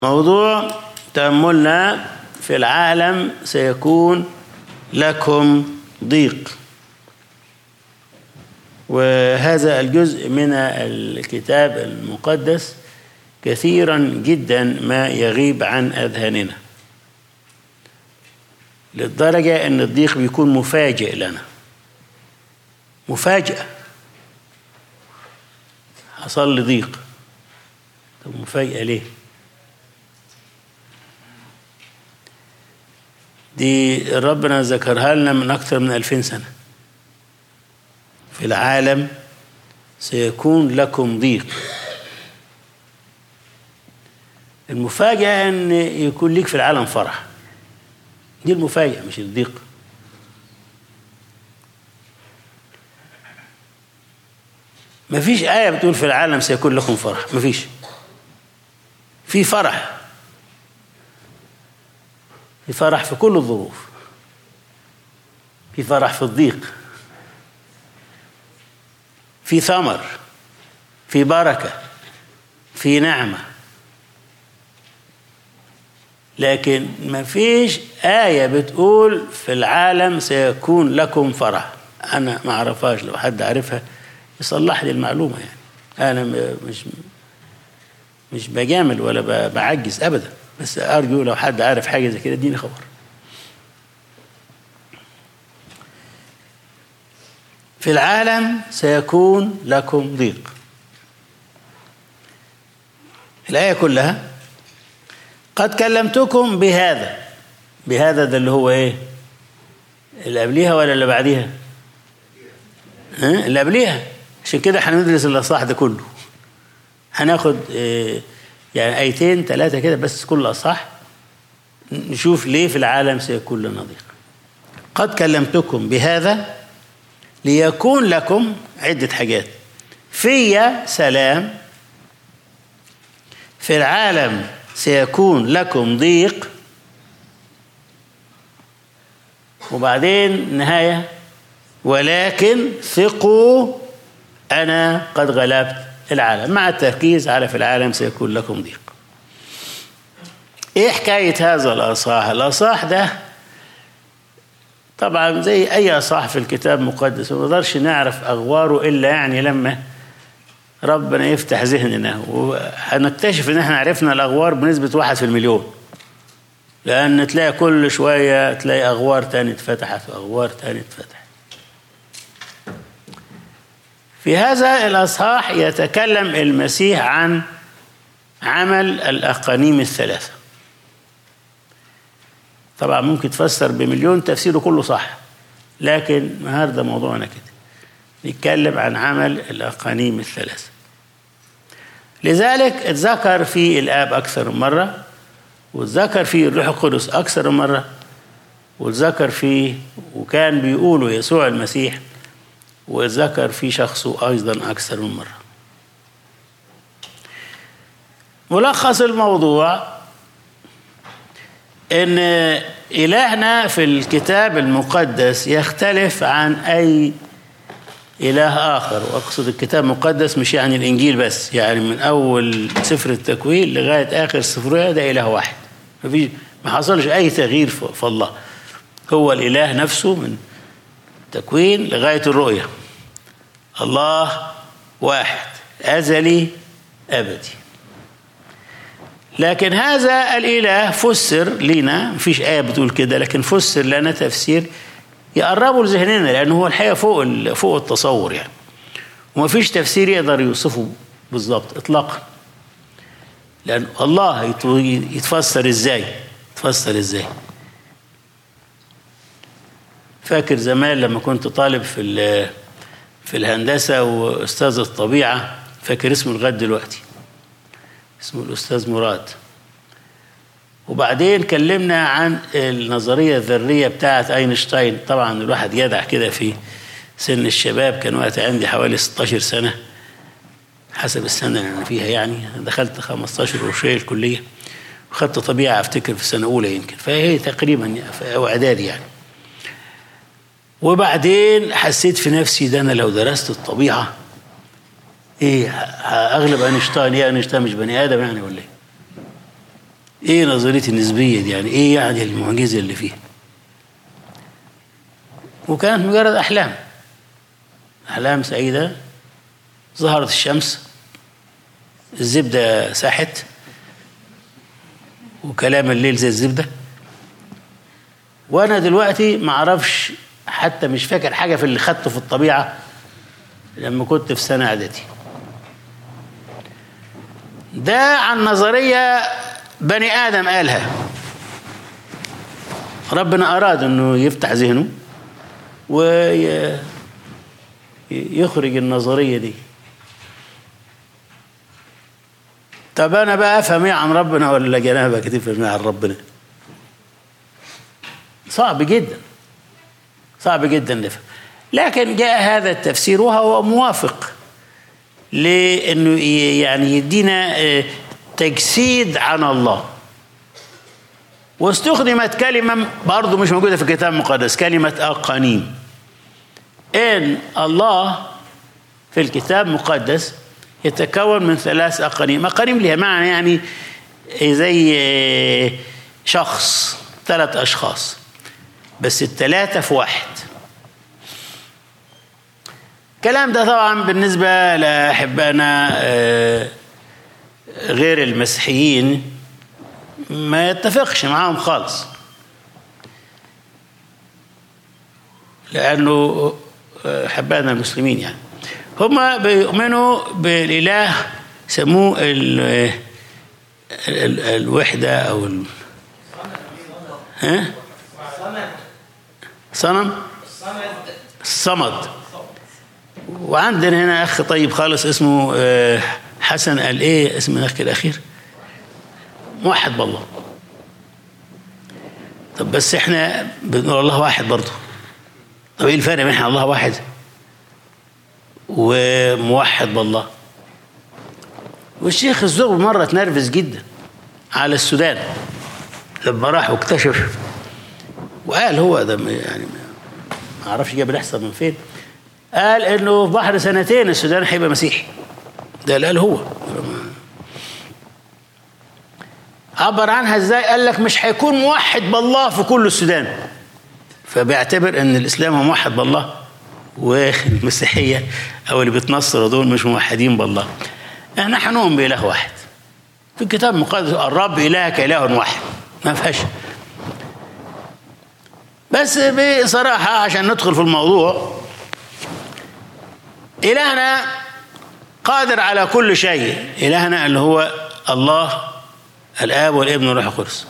موضوع تأملنا في العالم سيكون لكم ضيق وهذا الجزء من الكتاب المقدس كثيرا جدا ما يغيب عن أذهاننا للدرجة أن الضيق بيكون مفاجئ لنا مفاجأة حصل لي ضيق طب مفاجأة ليه؟ دي ربنا ذكرها لنا من أكثر من ألفين سنة في العالم سيكون لكم ضيق المفاجأة أن يكون ليك في العالم فرح دي المفاجأة مش الضيق مفيش آية بتقول في العالم سيكون لكم فرح مفيش في فرح في فرح في كل الظروف في فرح في الضيق في ثمر في بركة في نعمة لكن ما فيش آية بتقول في العالم سيكون لكم فرح أنا ما أعرفهاش لو حد عارفها يصلح لي المعلومة يعني أنا مش مش بجامل ولا بعجز أبدا بس أرجو لو حد عارف حاجة زي كده اديني خبر في العالم سيكون لكم ضيق الآية كلها قد كلمتكم بهذا بهذا ده اللي هو ايه اللي قبليها ولا اللي بعديها ها اللي قبليها عشان كده هندرس الاصحاح ده كله هناخد إيه يعني ايتين ثلاثه كده بس كل اصح نشوف ليه في العالم سيكون لنا ضيق قد كلمتكم بهذا ليكون لكم عده حاجات في سلام في العالم سيكون لكم ضيق وبعدين نهاية ولكن ثقوا أنا قد غلبت العالم مع التركيز على في العالم سيكون لكم ضيق ايه حكاية هذا الأصحاح الأصحاح ده طبعا زي أي أصحاح في الكتاب المقدس ما نقدرش نعرف أغواره إلا يعني لما ربنا يفتح ذهننا وهنكتشف ان احنا عرفنا الاغوار بنسبه واحد في المليون لان تلاقي كل شويه تلاقي اغوار تاني اتفتحت واغوار تاني اتفتحت في هذا الاصحاح يتكلم المسيح عن عمل الاقانيم الثلاثه طبعا ممكن تفسر بمليون تفسيره كله صح لكن النهارده موضوعنا كده نتكلم عن عمل الأقانيم الثلاثة لذلك اتذكر في الآب أكثر من مرة واتذكر في الروح القدس أكثر من مرة واتذكر فيه وكان بيقولوا يسوع المسيح واتذكر في شخصه أيضا أكثر من مرة ملخص الموضوع ان الهنا في الكتاب المقدس يختلف عن اي إله آخر وأقصد الكتاب المقدس مش يعني الإنجيل بس يعني من أول سفر التكوين لغاية آخر سفرية ده إله واحد ما فيش ما حصلش أي تغيير في الله هو الإله نفسه من التكوين لغاية الرؤية الله واحد أزلي أبدي لكن هذا الإله فسر لنا مفيش آية بتقول كده لكن فسر لنا تفسير يقربوا لذهننا لأنه هو الحقيقة فوق فوق التصور يعني وما فيش تفسير يقدر يوصفه بالظبط إطلاقا لأن الله يتفسر إزاي يتفسر إزاي فاكر زمان لما كنت طالب في في الهندسة وأستاذ الطبيعة فاكر اسمه لغاية دلوقتي اسمه الأستاذ مراد وبعدين كلمنا عن النظريه الذريه بتاعه اينشتاين طبعا الواحد جدع كده في سن الشباب كان وقت عندي حوالي 16 سنه حسب السنه اللي انا فيها يعني دخلت 15 وشويه الكليه وخدت طبيعه افتكر في سنه اولى يمكن فهي تقريبا او اعدادي يعني وبعدين حسيت في نفسي ده انا لو درست الطبيعه ايه اغلب اينشتاين ايه اينشتاين مش بني ادم يعني ولا ايه ايه نظريه النسبيه دي يعني ايه يعني المعجزه اللي فيها وكانت مجرد احلام احلام سعيده ظهرت الشمس الزبده ساحت وكلام الليل زي الزبده وانا دلوقتي ما اعرفش حتى مش فاكر حاجه في اللي خدته في الطبيعه لما كنت في سنه اعدادي ده عن نظريه بني ادم قالها ربنا اراد انه يفتح ذهنه ويخرج النظريه دي طب انا بقى افهم ايه عن ربنا ولا جنابك تفهم ايه عن ربنا صعب جدا صعب جدا نفهم لكن جاء هذا التفسير وهو موافق لانه يعني يدينا تجسيد عن الله واستخدمت كلمة برضه مش موجودة في الكتاب المقدس كلمة أقانيم إن الله في الكتاب المقدس يتكون من ثلاث أقانيم أقانيم لها معنى يعني زي شخص ثلاث أشخاص بس الثلاثة في واحد الكلام ده طبعا بالنسبة لأحبائنا غير المسيحيين ما يتفقش معاهم خالص لأنه أحبائنا المسلمين يعني هم بيؤمنوا بالإله سموه ال ال الوحدة أو ال ها؟ صنم الصمد وعندنا هنا أخ طيب خالص اسمه حسن قال إيه اسم الأخ الأخير موحد بالله طب بس احنا بنقول الله واحد برضه طب ايه الفرق بين احنا الله واحد وموحد بالله والشيخ الزغب مرة تنرفز جدا على السودان لما راح واكتشف وقال هو ده يعني ما اعرفش جاب الاحصاء من فين قال انه في بحر سنتين السودان هيبقى مسيحي ده اللي قال هو عبر عنها ازاي قال لك مش هيكون موحد بالله في كل السودان فبيعتبر ان الاسلام هو موحد بالله والمسيحيه او اللي بيتنصروا دول مش موحدين بالله احنا هنؤمن باله واحد في الكتاب المقدس الرب الهك اله واحد ما فيهاش بس بصراحه عشان ندخل في الموضوع الهنا قادر على كل شيء الهنا اللي هو الله الاب والابن والروح القدس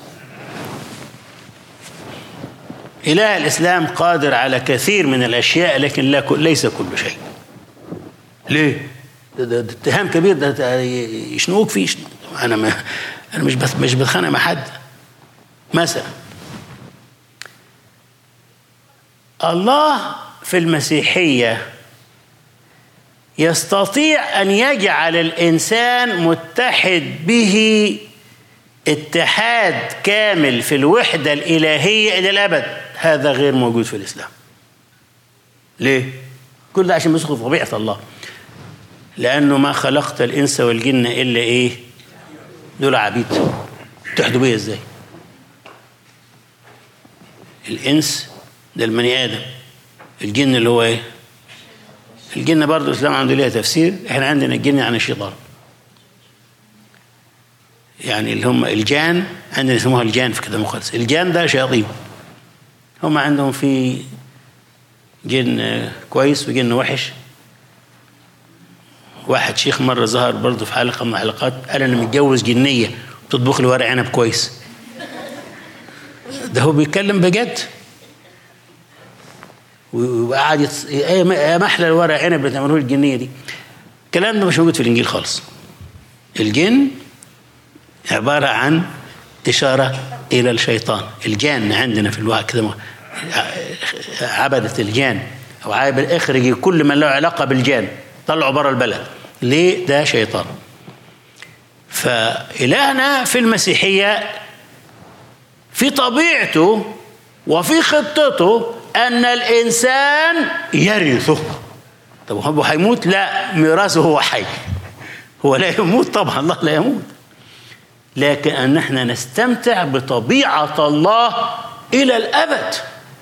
إله الإسلام قادر على كثير من الأشياء لكن لا ليس كل شيء ليه؟ ده, ده, ده اتهام كبير ده يشنقوك فيه أنا ما أنا مش بس مش بتخانق مع حد مثلا الله في المسيحية يستطيع أن يجعل الإنسان متحد به اتحاد كامل في الوحدة الإلهية إلى الأبد هذا غير موجود في الإسلام ليه؟ كل ده عشان بيسقط طبيعة الله لأنه ما خلقت الإنس والجن إلا إيه؟ دول عبيد تحدوا بيا إزاي؟ الإنس ده البني آدم الجن اللي هو إيه؟ الجن برضه الإسلام عنده ليها تفسير إحنا عندنا الجن عن الشيطان يعني اللي هم الجان عندنا يسموها الجان في كتاب المقدس الجان ده شياطين هم عندهم في جن كويس وجن وحش واحد شيخ مرة ظهر برضه في حلقة من الحلقات قال أنا متجوز جنية بتطبخ لي ورق عنب كويس ده هو بيتكلم بجد وقعد يتص... يا محلى الورق عنب اللي بتعملوه الجنية دي الكلام ده مش موجود في الإنجيل خالص الجن عبارة عن إشارة إلى الشيطان الجان عندنا في الوقت كده عبدة الجان أو عابد اخرجي كل من له علاقة بالجان طلعوا بره البلد ليه ده شيطان فإلهنا في المسيحية في طبيعته وفي خطته أن الإنسان يرثه طب هو هيموت لا ميراثه هو حي هو لا يموت طبعا الله لا يموت لكن أن احنا نستمتع بطبيعة الله إلى الأبد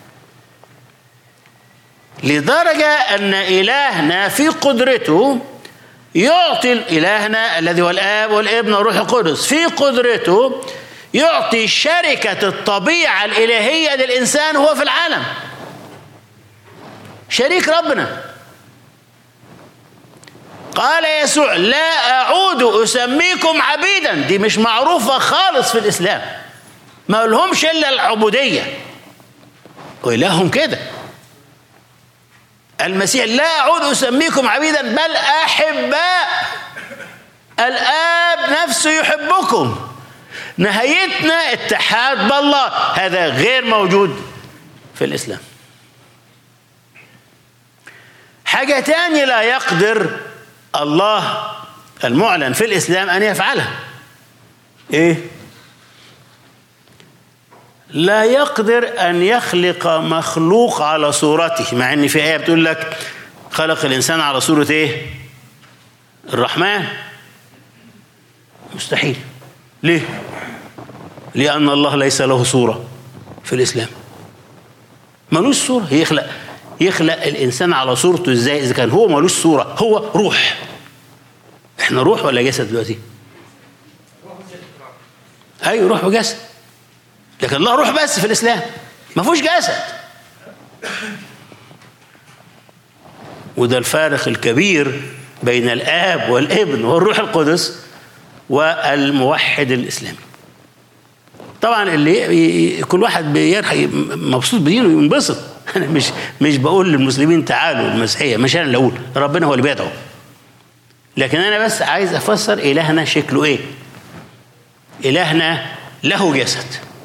لدرجة أن إلهنا في قدرته يعطي إلهنا الذي هو الآب والابن والروح القدس في قدرته يعطي شركة الطبيعة الإلهية للإنسان وهو في العالم شريك ربنا قال يسوع لا أعود أسميكم عبيدا دي مش معروفة خالص في الإسلام ما لهمش إلا العبودية وإلههم كده المسيح لا أعود أسميكم عبيدا بل أحباء الآب نفسه يحبكم نهايتنا اتحاد بالله هذا غير موجود في الإسلام حاجة تانية لا يقدر الله المعلن في الإسلام أن يفعلها إيه؟ لا يقدر أن يخلق مخلوق على صورته مع أن في آية بتقول لك خلق الإنسان على صورة إيه؟ الرحمن مستحيل ليه؟ لأن الله ليس له صورة في الإسلام ملوش صورة يخلق يخلق الإنسان على صورته إزاي إذا كان هو ملوش صورة هو روح إحنا روح ولا جسد دلوقتي؟ أيوه روح وجسد لكن الله روح بس في الإسلام ما فيهوش جسد وده الفارق الكبير بين الآب والابن والروح القدس والموحد الإسلامي طبعا اللي كل واحد بيرحي مبسوط بدينه ينبسط انا مش مش بقول للمسلمين تعالوا المسيحيه مش انا اللي اقول ربنا هو اللي بيدعو لكن انا بس عايز افسر الهنا شكله ايه الهنا له جسد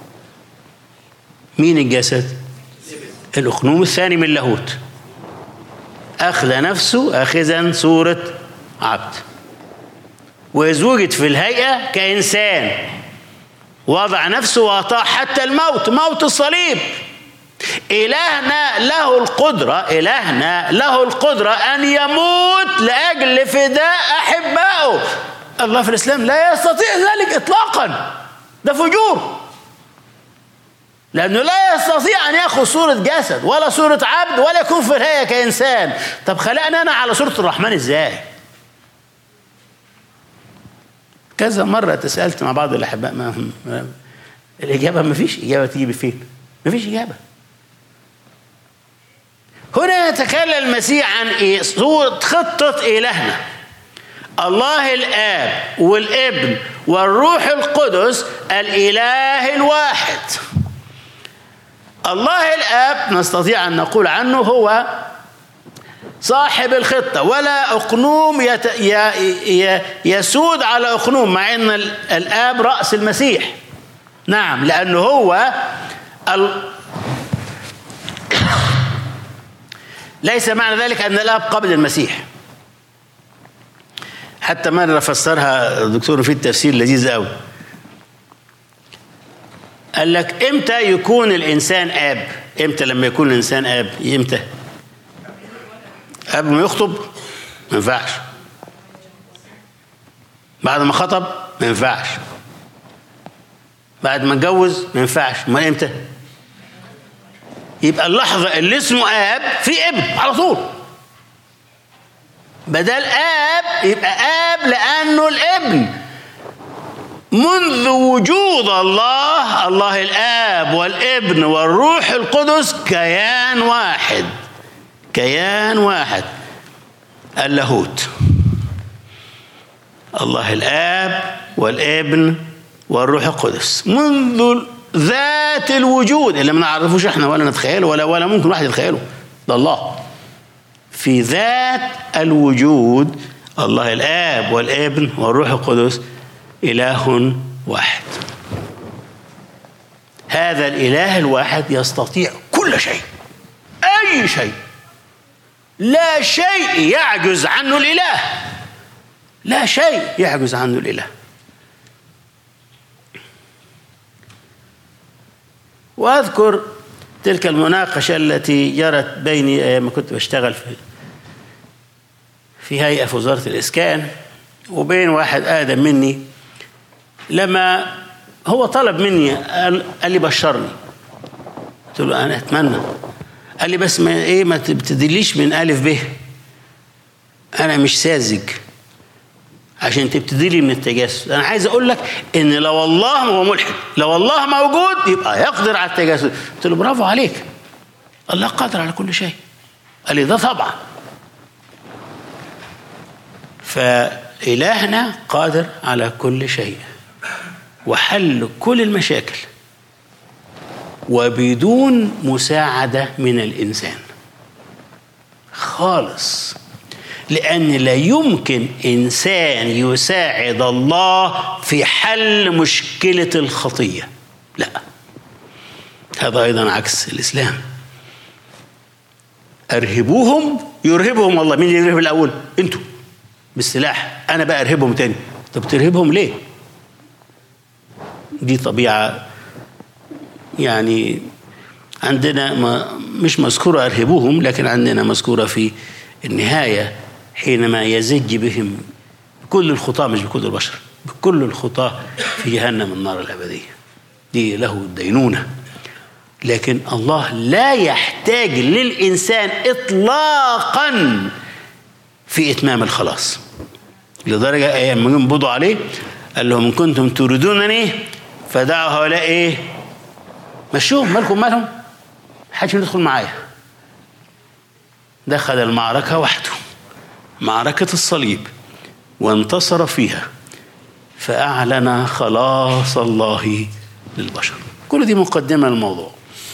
مين الجسد الاخنوم الثاني من اللاهوت اخذ نفسه اخذا صوره عبد واذ وجد في الهيئه كانسان وضع نفسه وأطاع حتى الموت موت الصليب إلهنا له القدرة إلهنا له القدرة أن يموت لأجل فداء أحبائه الله في الإسلام لا يستطيع ذلك إطلاقا ده فجور لأنه لا يستطيع أن يأخذ صورة جسد ولا صورة عبد ولا يكون في الهيئة كإنسان طب خلقنا أنا على صورة الرحمن إزاي كذا مرة تسألت مع بعض الأحباء ما ما الإجابة ما فيش إجابة تيجي فين ما فيش إجابة هنا يتكلم المسيح عن إيه؟ صورة خطة إلهنا الله الآب والابن والروح القدس الإله الواحد الله الآب نستطيع أن نقول عنه هو صاحب الخطة ولا أقنوم يت... ي... ي... يسود على أقنوم مع أن الآب رأس المسيح نعم لأنه هو ال... ليس معنى ذلك أن الآب قبل المسيح حتى مرة فسرها الدكتور في التفسير لذيذ قوي قال لك امتى يكون الانسان اب امتى لما يكون الانسان اب امتى قبل ما يخطب ما ينفعش بعد ما خطب ما ينفعش بعد ما اتجوز ما ينفعش امال امتى يبقى اللحظه اللي اسمه اب في ابن على طول بدل اب يبقى اب لانه الابن منذ وجود الله الله الاب والابن والروح القدس كيان واحد كيان واحد اللاهوت الله الاب والابن والروح القدس منذ ذات الوجود اللي ما نعرفوش احنا ولا نتخيله ولا ولا ممكن واحد يتخيله ده الله في ذات الوجود الله الاب والابن والروح القدس اله واحد هذا الاله الواحد يستطيع كل شيء اي شيء لا شيء يعجز عنه الاله لا شيء يعجز عنه الاله واذكر تلك المناقشه التي جرت بيني ايام ما كنت بشتغل في في هيئه في وزاره الاسكان وبين واحد اقدم مني لما هو طلب مني قال, قال لي بشرني قلت له انا اتمنى قال لي بس ما ايه ما تبتديليش من الف ب انا مش ساذج عشان تبتدي لي من التجسد انا عايز اقول لك ان لو الله هو ملحد لو الله موجود يبقى يقدر على التجسد قلت له برافو عليك الله قادر على كل شيء قال لي ده طبعا فإلهنا قادر على كل شيء وحل كل المشاكل وبدون مساعدة من الإنسان خالص لأن لا يمكن إنسان يساعد الله في حل مشكلة الخطية لا هذا أيضا عكس الإسلام أرهبوهم يرهبهم الله مين اللي يرهب الأول أنتوا بالسلاح أنا بقى أرهبهم تاني طب ترهبهم ليه دي طبيعة يعني عندنا ما مش مذكورة أرهبوهم لكن عندنا مذكورة في النهاية حينما يزج بهم كل الخطاة مش بكل البشر بكل الخطاة في جهنم النار الأبدية دي له الدينونة لكن الله لا يحتاج للإنسان إطلاقا في إتمام الخلاص لدرجة أيام ما ينبضوا عليه قال لهم إن كنتم تريدونني فدعوا هؤلاء إيه مشوهم مالكم مالهم حدش يدخل معايا دخل المعركة وحده معركة الصليب وانتصر فيها فأعلن خلاص الله للبشر كل دي مقدمة للموضوع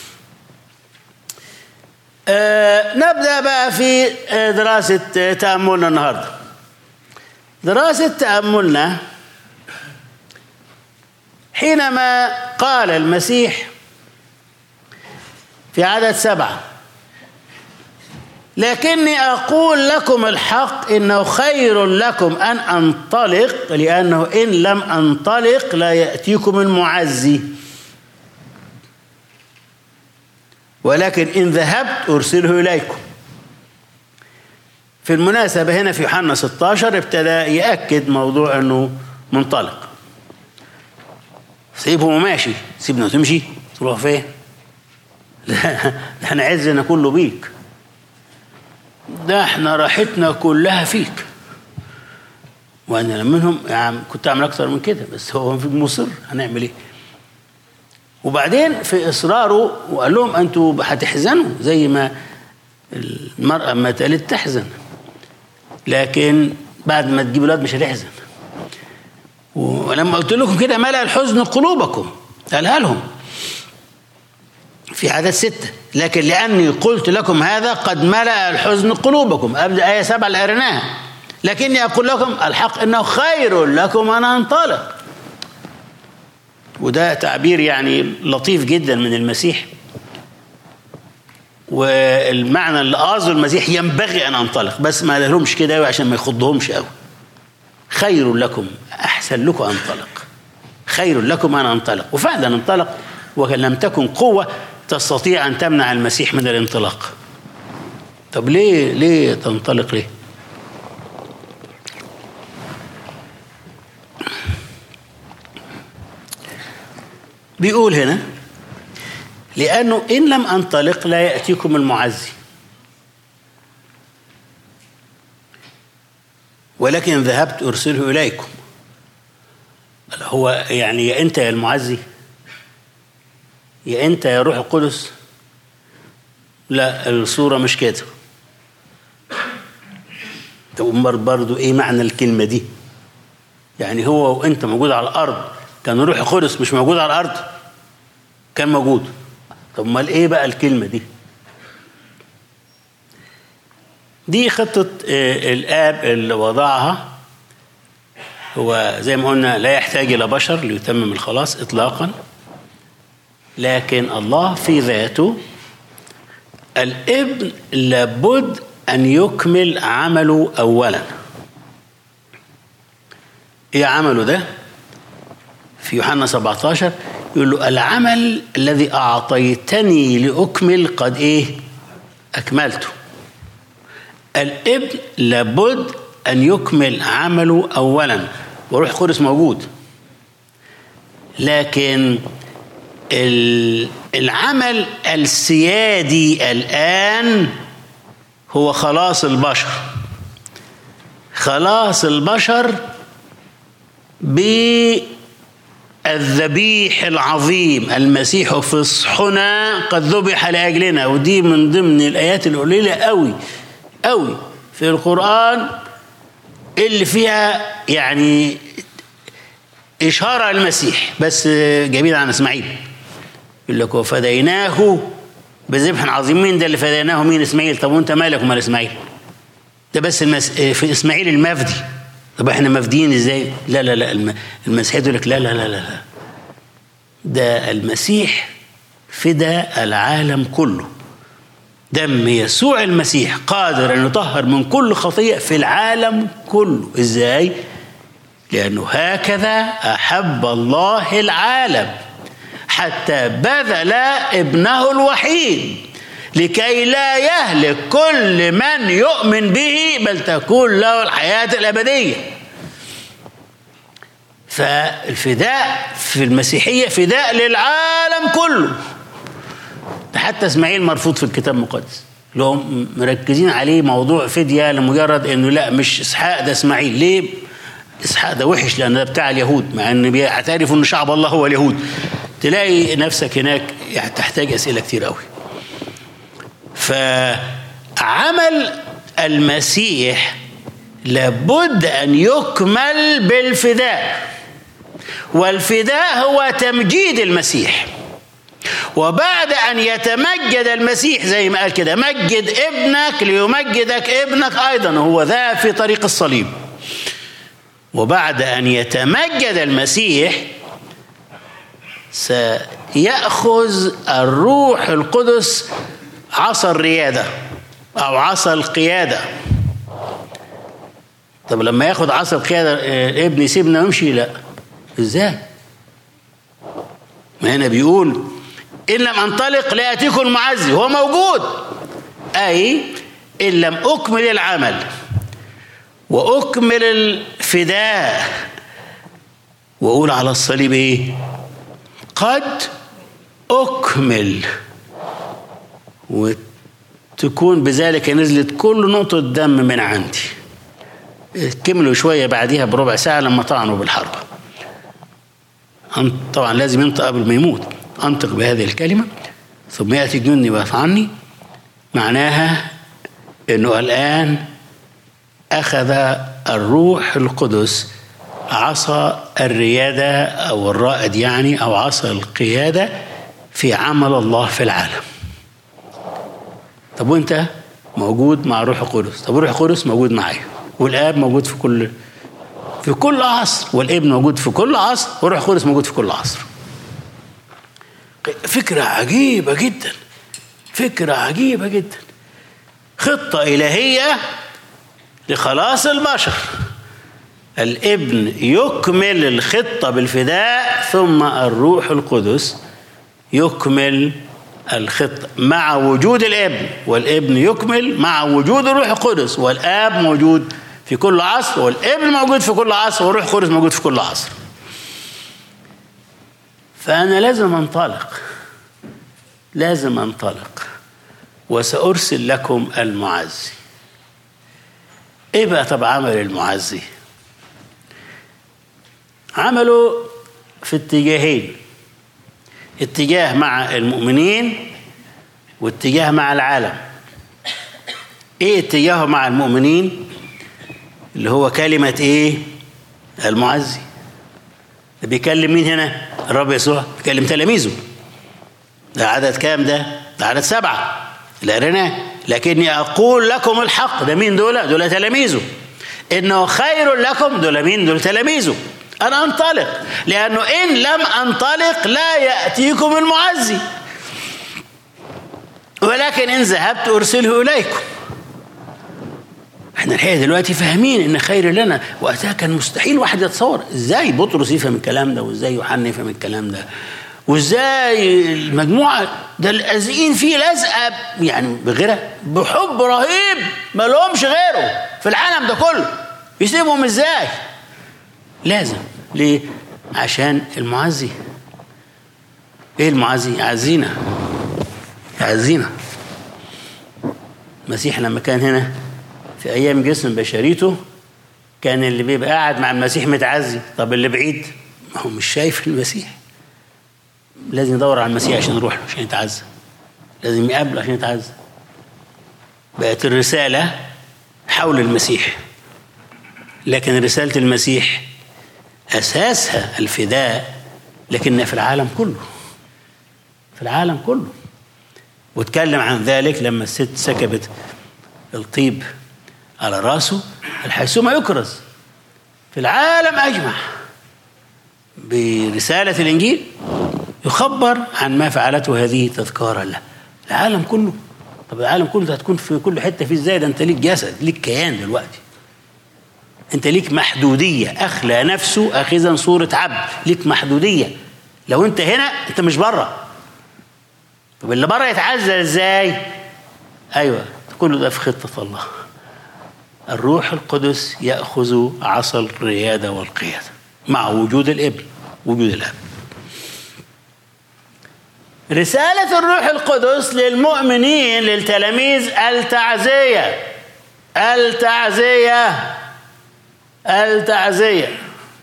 آه نبدأ بقى في دراسة تأملنا النهاردة دراسة تأملنا حينما قال المسيح في عدد سبعة لكني أقول لكم الحق إنه خير لكم أن أنطلق لأنه إن لم أنطلق لا يأتيكم المعزي ولكن إن ذهبت أرسله إليكم في المناسبة هنا في يوحنا 16 ابتدى يأكد موضوع أنه منطلق سيبه وماشي سيبنا وتمشي تروح فين ده احنا عزنا كله بيك ده احنا راحتنا كلها فيك وانا منهم يعني كنت اعمل اكتر من كده بس هو في مصر هنعمل ايه وبعدين في اصراره وقال لهم انتوا هتحزنوا زي ما المراه ما اتقالت تحزن لكن بعد ما تجيب اولاد مش هتحزن ولما قلت لكم كده ملأ الحزن قلوبكم قالها لهم في عدد ستة لكن لأني قلت لكم هذا قد ملأ الحزن قلوبكم أبدأ آية سبعة اللي قريناها لكني أقول لكم الحق إنه خير لكم أن أنطلق وده تعبير يعني لطيف جدا من المسيح والمعنى اللي قاصده المسيح ينبغي أن أنطلق بس ما لهمش كده قوي عشان ما يخضهمش قوي خير لكم أحسن لكم أنطلق خير لكم أن أنطلق وفعلا انطلق ولم تكن قوة تستطيع أن تمنع المسيح من الانطلاق طب ليه ليه تنطلق ليه بيقول هنا لأنه إن لم أنطلق لا يأتيكم المعزي ولكن ذهبت أرسله إليكم هو يعني يا أنت يا المعزي يا أنت يا روح القدس لا الصورة مش كده طب برضه إيه معنى الكلمة دي يعني هو وأنت موجود على الأرض كان روح القدس مش موجود على الأرض كان موجود طب امال ايه بقى الكلمه دي دي خطه الاب اللي وضعها هو زي ما قلنا لا يحتاج الى بشر ليتمم الخلاص اطلاقا لكن الله في ذاته الابن لابد ان يكمل عمله اولا ايه عمله ده في يوحنا 17 يقول له العمل الذي أعطيتني لأكمل قد إيه أكملته الابن لابد أن يكمل عمله أولا وروح القدس موجود لكن العمل السيادي الآن هو خلاص البشر خلاص البشر بالذبيح العظيم المسيح فصحنا قد ذبح لأجلنا ودي من ضمن الآيات القليلة قوي قوي في القرآن اللي فيها يعني إشارة المسيح بس جايبين عن إسماعيل يقول لك وفديناه بذبح عظيم مين ده اللي فديناه مين إسماعيل طب وأنت مالك ومال إسماعيل ده بس المس... في إسماعيل المفدي طب احنا مفديين ازاي لا لا لا المسيح يقول لك لا لا لا لا ده المسيح فدى العالم كله دم يسوع المسيح قادر ان يطهر من كل خطيئه في العالم كله ازاي لانه هكذا احب الله العالم حتى بذل ابنه الوحيد لكي لا يهلك كل من يؤمن به بل تكون له الحياه الابديه فالفداء في المسيحيه فداء للعالم كله ده حتى اسماعيل مرفوض في الكتاب المقدس اللي هم مركزين عليه موضوع فديه لمجرد انه لا مش اسحاق ده اسماعيل ليه؟ اسحاق ده وحش لان ده بتاع اليهود مع ان بيعترفوا ان شعب الله هو اليهود تلاقي نفسك هناك يعني تحتاج اسئله كتير قوي فعمل المسيح لابد ان يكمل بالفداء والفداء هو تمجيد المسيح وبعد ان يتمجد المسيح زي ما قال كده مجد ابنك ليمجدك ابنك ايضا هو ذا في طريق الصليب وبعد ان يتمجد المسيح سيأخذ الروح القدس عصا الريادة أو عصا القيادة طب لما ياخد عصا القيادة ابني سيبنا ويمشي لا ازاي ما هنا بيقول إن لم أنطلق لا يأتيكم المعزي هو موجود أي إن لم أكمل العمل وأكمل الفداء وأقول على الصليب إيه قد أكمل وتكون بذلك نزلت كل نقطة دم من عندي كملوا شوية بعديها بربع ساعة لما طعنوا بالحرب طبعا لازم ينطق قبل ما يموت أنطق بهذه الكلمة ثم يأتي جندي ويدفع عني معناها أنه الآن أخذ الروح القدس عصا الريادة أو الرائد يعني أو عصا القيادة في عمل الله في العالم طب وانت موجود مع روح القدس طب روح القدس موجود معايا والاب موجود في كل في كل عصر والابن موجود في كل عصر والروح القدس موجود في كل عصر فكرة عجيبة جدا فكرة عجيبة جدا خطة إلهية لخلاص البشر الابن يكمل الخطة بالفداء ثم الروح القدس يكمل الخطة مع وجود الابن والابن يكمل مع وجود الروح القدس والاب موجود في كل عصر والابن موجود في كل عصر والروح القدس موجود في كل عصر فأنا لازم أنطلق لازم أنطلق وسأرسل لكم المعزي إيه بقى طب عمل المعزي عمله في اتجاهين اتجاه مع المؤمنين واتجاه مع العالم ايه اتجاهه مع المؤمنين اللي هو كلمة ايه المعزي ده بيكلم مين هنا الرب يسوع بيكلم تلاميذه ده عدد كام ده ده عدد سبعة اللي قريناه لكني أقول لكم الحق ده مين دول دول تلاميذه إنه خير لكم دول مين دول تلاميذه أنا أنطلق لأنه إن لم أنطلق لا يأتيكم المعزي ولكن إن ذهبت أرسله إليكم احنا الحقيقة دلوقتي فاهمين إن خير لنا وقتها كان مستحيل واحد يتصور إزاي بطرس يفهم الكلام ده وإزاي يوحنا يفهم الكلام ده وإزاي المجموعة ده الازقين فيه لازقة يعني بغيرها بحب رهيب ما لهمش غيره في العالم ده كله يسيبهم إزاي لازم ليه؟ عشان المعزي ايه المعزي يعزينا يعزينا المسيح لما كان هنا في ايام جسم بشريته كان اللي بيبقى قاعد مع المسيح متعزي طب اللي بعيد ما هو مش شايف المسيح لازم يدور على المسيح عشان يروح له عشان يتعزى لازم يقابله عشان يتعزى بقت الرسالة حول المسيح لكن رسالة المسيح أساسها الفداء لكنها في العالم كله في العالم كله واتكلم عن ذلك لما الست سكبت الطيب على راسه حيثما يكرز في العالم أجمع برسالة الإنجيل يخبر عن ما فعلته هذه تذكارا له العالم كله طب العالم كله هتكون في كل حته فيه ازاي ده انت ليك جسد ليك كيان دلوقتي انت ليك محدوديه اخلى نفسه اخذا صوره عبد ليك محدوديه لو انت هنا انت مش بره طب اللي بره يتعزل ازاي ايوه كله ده في خطه الله الروح القدس ياخذ عصا الرياده والقياده مع وجود الابن وجود الاب رسالة الروح القدس للمؤمنين للتلاميذ التعزية التعزية التعزية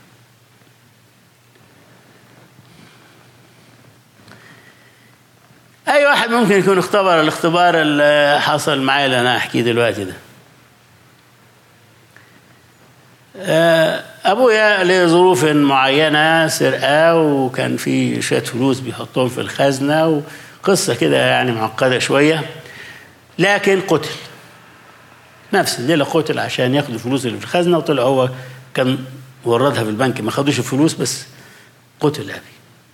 أي واحد ممكن يكون اختبر الاختبار اللي حصل معايا اللي أنا أحكيه دلوقتي ده ابويا لظروف معينه سرقه وكان في شويه فلوس بيحطهم في الخزنه وقصه كده يعني معقده شويه لكن قتل نفس الليله قتل عشان ياخد الفلوس اللي في الخزنه وطلع هو كان وردها في البنك ما خدوش الفلوس بس قتل ابي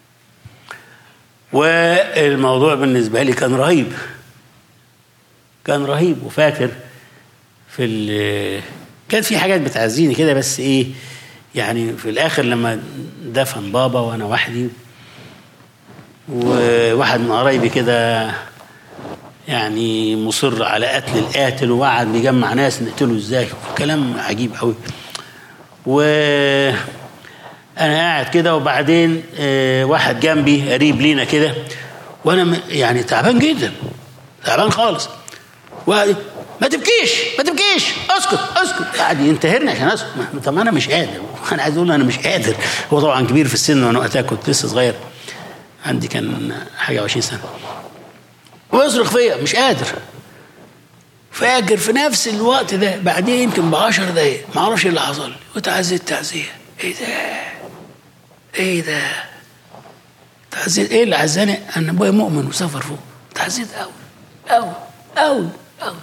والموضوع بالنسبه لي كان رهيب كان رهيب وفاكر في كان في حاجات بتعزيني كده بس ايه يعني في الاخر لما دفن بابا وانا وحدي وواحد من قرايبي كده يعني مصر على قتل القاتل وقعد بيجمع ناس نقتله ازاي كلام عجيب قوي و انا قاعد كده وبعدين واحد جنبي قريب لينا كده وانا يعني تعبان جدا تعبان خالص وقال ما تبكيش ما تبكيش اسكت اسكت قاعد ينتهرني عشان اسكت طب انا مش قادر انا عايز اقول انا مش قادر هو طبعا كبير في السن وانا وقتها كنت لسه صغير عندي كان حاجه و20 سنه ويصرخ فيا مش قادر فاجر في نفس الوقت ده بعدين يمكن ب 10 دقايق ما اعرفش اللي حصل لي وتعزيت تعزيه ايه ده ايه ده تعزيت ايه اللي عزاني انا ابويا مؤمن وسافر فوق تعزيت قوي قوي قوي قوي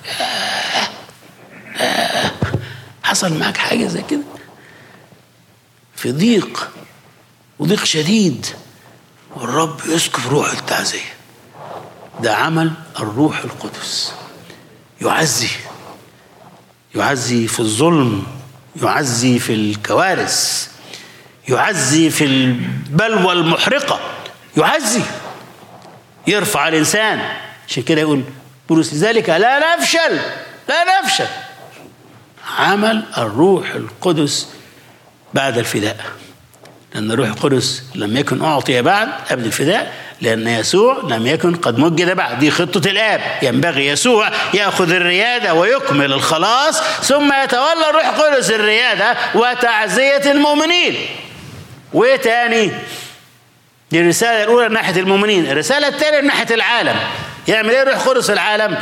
حصل معاك حاجه زي كده في ضيق وضيق شديد والرب يسكب روح التعزيه ده عمل الروح القدس يعزي يعزي في الظلم يعزي في الكوارث يعزي في البلوى المحرقه يعزي يرفع الانسان عشان كده يقول بولس لذلك لا نفشل لا نفشل عمل الروح القدس بعد الفداء لأن الروح القدس لم يكن أعطي بعد قبل الفداء لأن يسوع لم يكن قد مجد بعد دي خطة الآب ينبغي يسوع يأخذ الريادة ويكمل الخلاص ثم يتولى الروح القدس الريادة وتعزية المؤمنين وإيه تاني دي الرسالة الأولى من ناحية المؤمنين الرسالة الثانية من ناحية العالم يعمل إيه الروح القدس العالم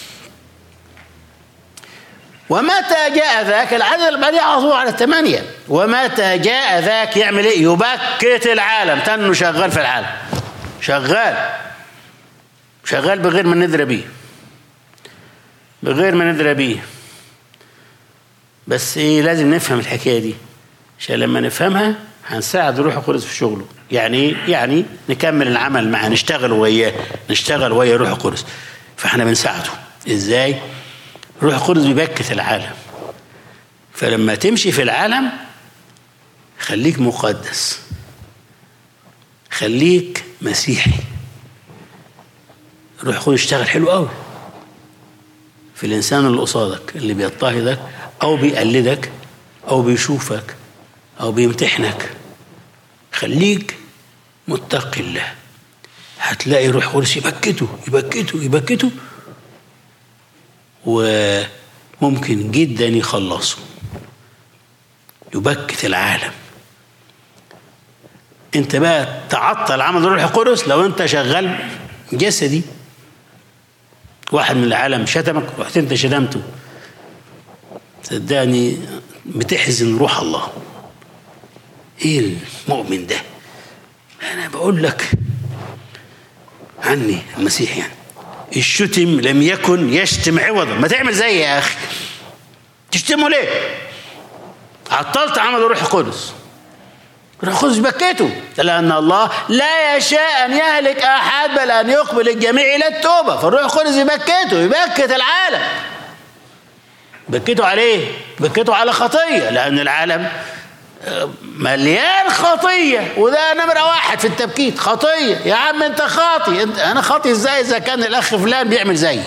ومتى جاء ذاك العدد اللي بعديه على طول على الثمانية ومتى جاء ذاك يعمل ايه يبكت العالم تنه شغال في العالم شغال شغال بغير ما ندري بيه بغير ما ندري بيه بس ايه لازم نفهم الحكايه دي عشان لما نفهمها هنساعد الروح القدس في شغله يعني ايه يعني نكمل العمل معاه نشتغل وياه نشتغل ويا الروح القدس فاحنا بنساعده ازاي الروح القدس بيبكت العالم فلما تمشي في العالم خليك مقدس خليك مسيحي الروح القدس يشتغل حلو قوي في الانسان اللي قصادك اللي بيضطهدك او بيقلدك او بيشوفك او بيمتحنك خليك متقي الله هتلاقي روح قدس يبكته يبكته يبكته وممكن جدا يخلصه يبكت العالم انت بقى تعطل عمل الروح القدس لو انت شغال جسدي واحد من العالم شتمك رحت انت شتمته صدقني بتحزن روح الله ايه المؤمن ده انا بقول لك عني المسيح يعني الشتم لم يكن يشتم عوضا ما تعمل زي يا اخي تشتمه ليه عطلت عمل الروح القدس الروح القدس بكيته لان الله لا يشاء ان يهلك احد بل ان يقبل الجميع الى التوبه فالروح القدس يبكته يبكت العالم بكيته عليه بكيته على خطيه لان العالم مليان خطيه وده نمره واحد في التبكيت خطيه يا عم انت خاطي انت انا خاطي ازاي اذا كان الاخ فلان بيعمل زيي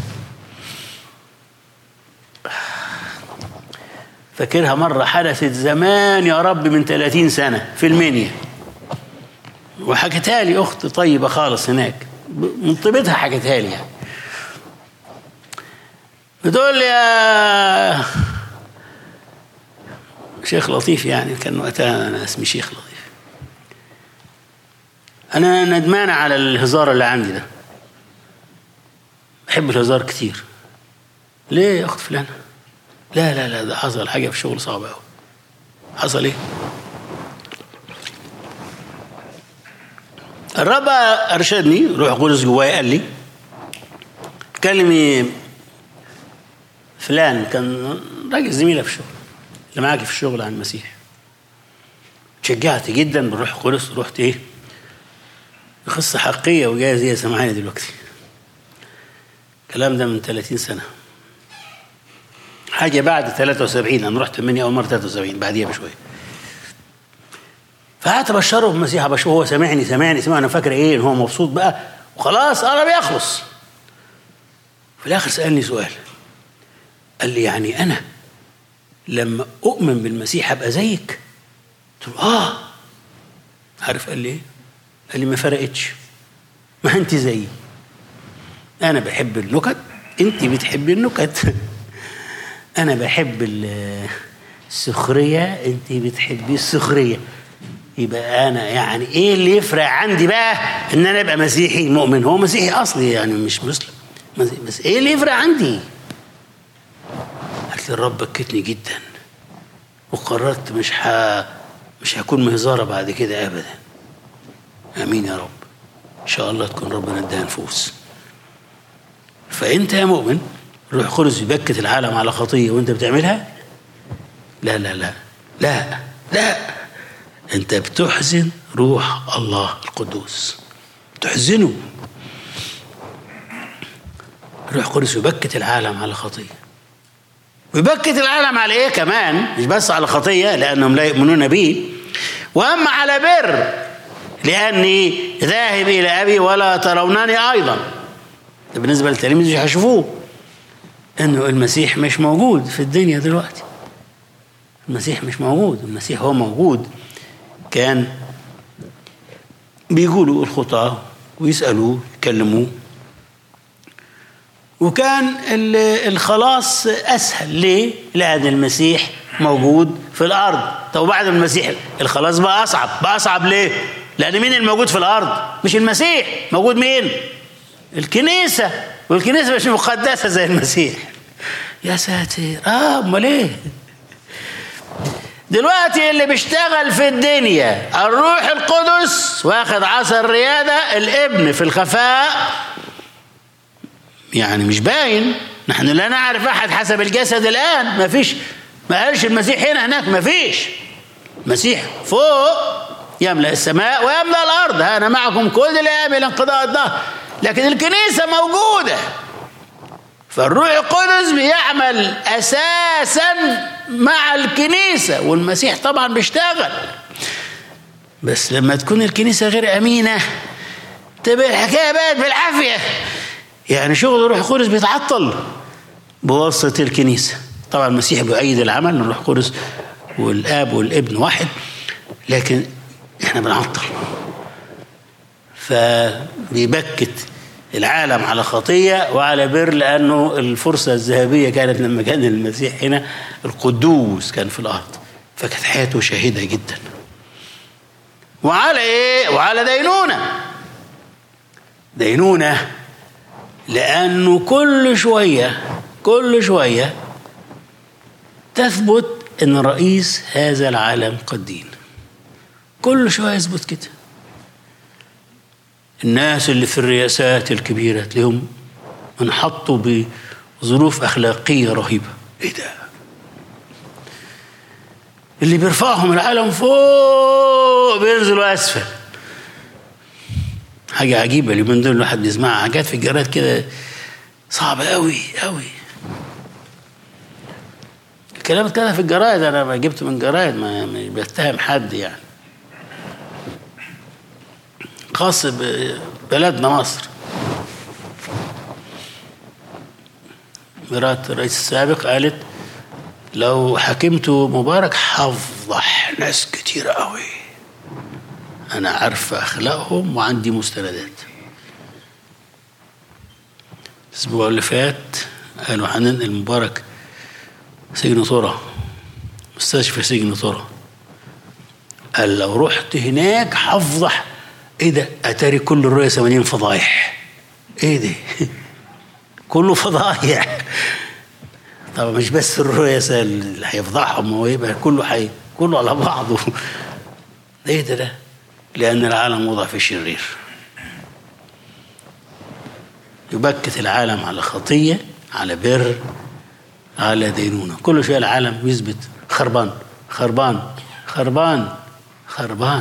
فاكرها مرة حدثت زمان يا رب من 30 سنة في المنيا وحكتها لي أخت طيبة خالص هناك من طيبتها حكتها لي يعني بتقول لي يا شيخ لطيف يعني كان وقتها أنا اسمي شيخ لطيف أنا ندمان على الهزار اللي عندي ده بحب الهزار كتير ليه يا أخت فلانة لا لا لا ده حصل حاجة في الشغل صعبة أوي حصل إيه؟ الرب أرشدني روح قدس جوايا قال لي كلمي فلان كان راجل زميلة في الشغل اللي معاكي في الشغل عن المسيح تشجعت جدا بالروح القدس رحت ايه قصة حقيقية وجاية زي سامعاني دلوقتي الكلام ده من 30 سنة حاجة بعد 73 أنا رحت مني أول مرة 73 بعديها بشوية فقعدت أبشره بالمسيح أبشره هو سامعني سامعني سامعني أنا فاكر إيه إن هو مبسوط بقى وخلاص قرب يخلص في الآخر سألني سؤال قال لي يعني أنا لما أؤمن بالمسيح أبقى زيك قلت له آه عارف قال لي إيه؟ قال لي ما فرقتش ما أنت زيي أنا بحب النكت أنت بتحبي النكت أنا بحب السخرية أنت بتحبي السخرية يبقى أنا يعني إيه اللي يفرق عندي بقى إن أنا أبقى مسيحي مؤمن هو مسيحي أصلي يعني مش مسلم بس إيه اللي يفرق عندي؟ قالت لي الرب بكتني جدا وقررت مش ح... مش هكون مهزارة بعد كده أبدا آمين يا رب إن شاء الله تكون ربنا اداها نفوس فأنت يا مؤمن روح قدس يبكت العالم على خطية وأنت بتعملها لا لا لا لا لا أنت بتحزن روح الله القدوس تحزنه روح قدس يبكت العالم على خطيه ويبكت العالم على ايه كمان مش بس على خطيه لانهم لا يؤمنون بي واما على بر لاني ذاهب الى ابي ولا ترونني ايضا ده بالنسبه للتلاميذ مش هيشوفوه انه المسيح مش موجود في الدنيا دلوقتي المسيح مش موجود المسيح هو موجود كان بيقولوا الخطاه ويسالوه يكلموه وكان الخلاص اسهل ليه؟ لان المسيح موجود في الارض طب وبعد المسيح الخلاص بقى اصعب بقى اصعب ليه؟ لان مين الموجود في الارض؟ مش المسيح موجود مين؟ الكنيسه والكنيسه مش مقدسه زي المسيح يا ساتر اه امال ايه؟ دلوقتي اللي بيشتغل في الدنيا الروح القدس واخد عصا الرياده الابن في الخفاء يعني مش باين نحن لا نعرف احد حسب الجسد الان ما فيش ما قالش المسيح هنا هناك ما فيش المسيح فوق يملا السماء ويملا الارض انا معكم كل الايام الى انقضاء الظهر لكن الكنيسه موجوده فالروح القدس بيعمل اساسا مع الكنيسه والمسيح طبعا بيشتغل بس لما تكون الكنيسه غير امينه تبقى الحكايه بقت بالعافيه يعني شغل الروح القدس بيتعطل بواسطة الكنيسة طبعا المسيح بيؤيد العمل الروح القدس والآب والابن واحد لكن احنا بنعطل فبيبكت العالم على خطية وعلى بر لأنه الفرصة الذهبية كانت لما كان المسيح هنا القدوس كان في الأرض فكانت حياته شهيدة جدا وعلى إيه؟ وعلى دينونة دينونة لأنه كل شوية كل شوية تثبت أن رئيس هذا العالم قد دين كل شوية يثبت كده الناس اللي في الرئاسات الكبيرة تلاقيهم انحطوا بظروف أخلاقية رهيبة إيه ده؟ اللي بيرفعهم العالم فوق بينزلوا أسفل حاجة عجيبة اليومين دول الواحد بيسمعها حاجات في الجرائد كده صعبة أوي أوي الكلام كده في الجرائد أنا ما جبته من جرائد ما مش بتهم حد يعني خاص ببلدنا مصر مرات الرئيس السابق قالت لو حكمت مبارك هفضح ناس كتير قوي انا عارفه اخلاقهم وعندي مستندات الاسبوع اللي فات قالوا هننقل مبارك سجن طرة مستشفى سجن طرة قال لو رحت هناك هفضح ايه ده اتاري كل الرؤيا 80 فضايح ايه ده كله فضايح طب مش بس الرؤيا اللي هيفضحهم هو يبقى كله حي كله على بعضه ايه ده ده لان العالم وضع في شرير يبكت العالم على خطيه على بر على دينونه كل شويه العالم يثبت خربان خربان خربان خربان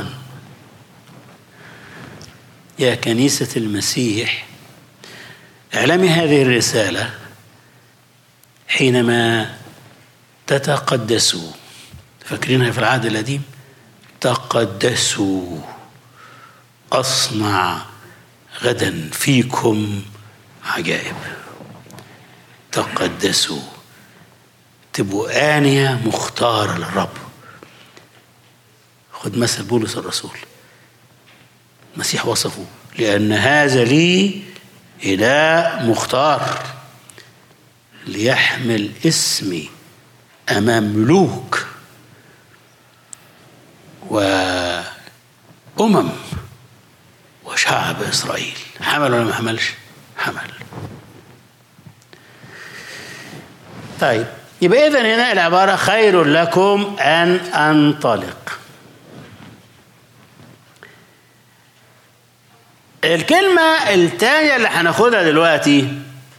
يا كنيسة المسيح اعلمي هذه الرسالة حينما تتقدسوا فاكرينها في العهد القديم تقدسوا أصنع غدا فيكم عجائب تقدسوا تبقوا آنية مختارة للرب خد مثل بولس الرسول المسيح وصفه لأن هذا لي إله مختار ليحمل اسمي أمام ملوك وأمم وشعب إسرائيل حمل ولا ما حملش؟ حمل طيب يبقى إذا هنا العبارة خير لكم أن أنطلق الكلمة الثانية اللي هناخدها دلوقتي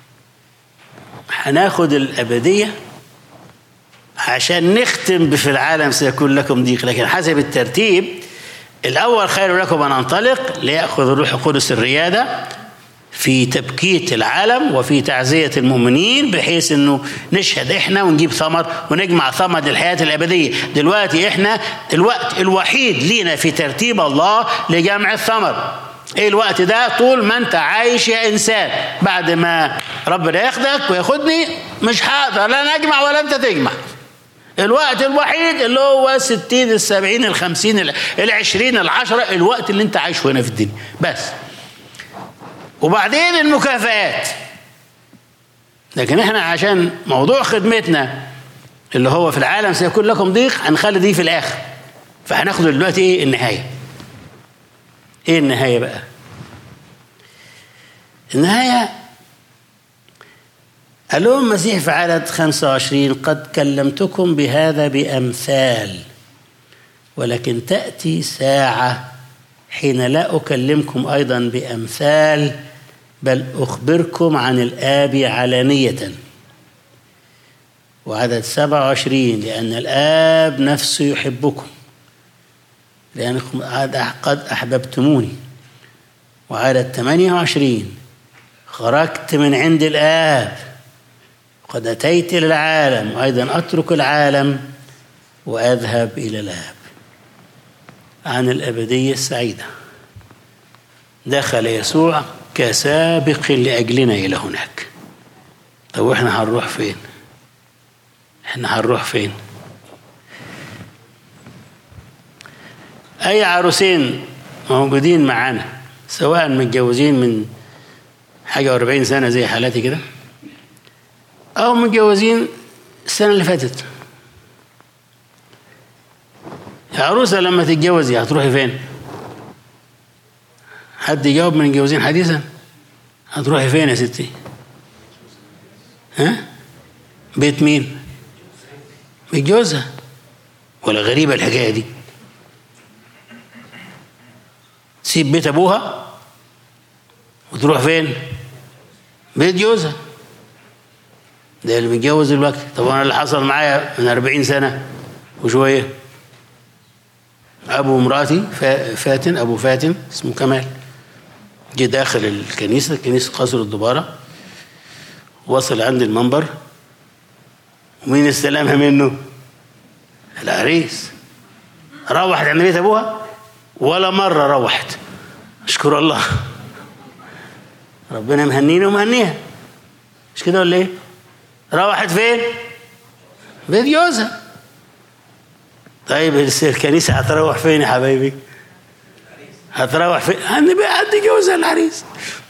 هناخد الأبدية عشان نختم في العالم سيكون لكم ضيق لكن حسب الترتيب الأول خير لكم أن أنطلق ليأخذ الروح القدس الريادة في تبكيت العالم وفي تعزية المؤمنين بحيث انه نشهد احنا ونجيب ثمر ونجمع ثمر للحياة الأبدية دلوقتي احنا الوقت الوحيد لينا في ترتيب الله لجمع الثمر ايه الوقت ده طول ما انت عايش يا انسان بعد ما ربنا ياخدك وياخدني مش هقدر لا نجمع ولا انت تجمع الوقت الوحيد اللي هو الستين السبعين الخمسين العشرين العشرة الوقت اللي انت عايشه هنا في الدنيا بس وبعدين المكافآت لكن احنا عشان موضوع خدمتنا اللي هو في العالم سيكون لكم ضيق هنخلي دي في الاخر فهناخد دلوقتي ايه النهايه ايه النهايه بقى النهايه قال لهم المسيح في عدد 25 قد كلمتكم بهذا بامثال ولكن تاتي ساعه حين لا اكلمكم ايضا بامثال بل اخبركم عن الاب علانيه وعدد 27 لان الاب نفسه يحبكم لأنكم قد أحببتموني وعدد 28 خرجت من عند الآب قد أتيت للعالم وأيضا أترك العالم وأذهب إلى الآب عن الأبدية السعيدة دخل يسوع كسابق لأجلنا إلى هناك طب وإحنا هنروح فين؟ إحنا هنروح فين؟ أي عروسين موجودين معانا سواء متجوزين من حاجة وأربعين سنة زي حالاتي كده أو متجوزين السنة اللي فاتت عروسة لما تتجوزي هتروحي فين؟ حد يجاوب من المتجوزين حديثا؟ هتروحي فين يا ستي؟ ها؟ بيت مين؟ بيت جوزها ولا غريبة الحكاية دي؟ تسيب بيت أبوها وتروح فين؟ بيت جوزها ده اللي متجوز دلوقتي طب انا اللي حصل معايا من 40 سنه وشويه ابو مراتي فاتن ابو فاتن اسمه كمال جه داخل الكنيسه كنيسه قصر الدباره وصل عند المنبر ومين استلمها منه؟ العريس روحت عند بيت ابوها ولا مره روحت اشكر الله ربنا مهنينا ومهنيها مش كده ولا ايه؟ روحت فين؟ بيت جوزها طيب الكنيسة هتروح فين يا حبايبي؟ هتروح فين؟ عند عند جوزها العريس